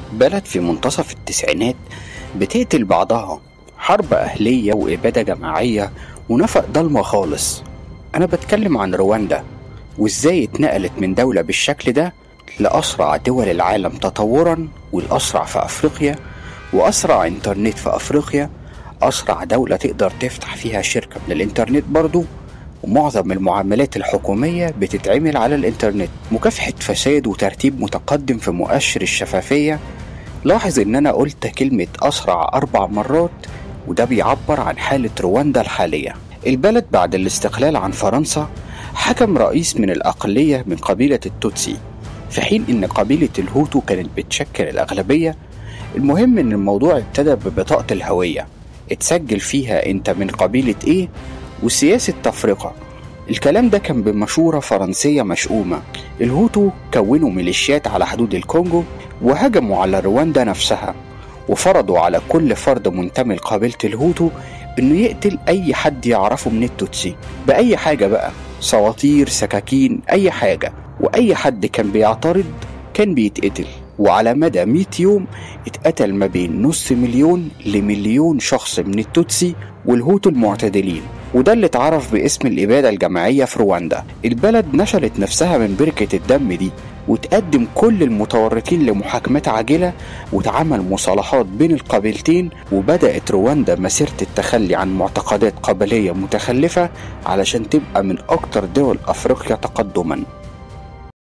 بلد في منتصف التسعينات بتقتل بعضها حرب أهلية وإبادة جماعية ونفق ضلمة خالص أنا بتكلم عن رواندا وإزاي اتنقلت من دولة بالشكل ده لأسرع دول العالم تطورا والأسرع في أفريقيا وأسرع إنترنت في أفريقيا أسرع دولة تقدر تفتح فيها شركة من الإنترنت برضو ومعظم المعاملات الحكومية بتتعمل على الإنترنت مكافحة فساد وترتيب متقدم في مؤشر الشفافية لاحظ إن أنا قلت كلمة أسرع أربع مرات وده بيعبر عن حالة رواندا الحالية البلد بعد الاستقلال عن فرنسا حكم رئيس من الأقلية من قبيلة التوتسي في حين إن قبيلة الهوتو كانت بتشكل الأغلبية المهم إن الموضوع ابتدى ببطاقة الهوية اتسجل فيها أنت من قبيلة إيه وسياسة تفرقة الكلام ده كان بمشورة فرنسية مشؤومة الهوتو كونوا ميليشيات على حدود الكونغو وهجموا على رواندا نفسها وفرضوا على كل فرد منتمي لقبيلة الهوتو إنه يقتل أي حد يعرفه من التوتسي بأي حاجة بقى سواطير سكاكين أي حاجة وأي حد كان بيعترض كان بيتقتل وعلى مدى 100 يوم اتقتل ما بين نص مليون لمليون شخص من التوتسي والهوتو المعتدلين وده اللي اتعرف باسم الإبادة الجماعية في رواندا البلد نشلت نفسها من بركة الدم دي وتقدم كل المتورطين لمحاكمات عاجلة وتعمل مصالحات بين القبيلتين وبدأت رواندا مسيرة التخلي عن معتقدات قبلية متخلفة علشان تبقى من أكتر دول أفريقيا تقدما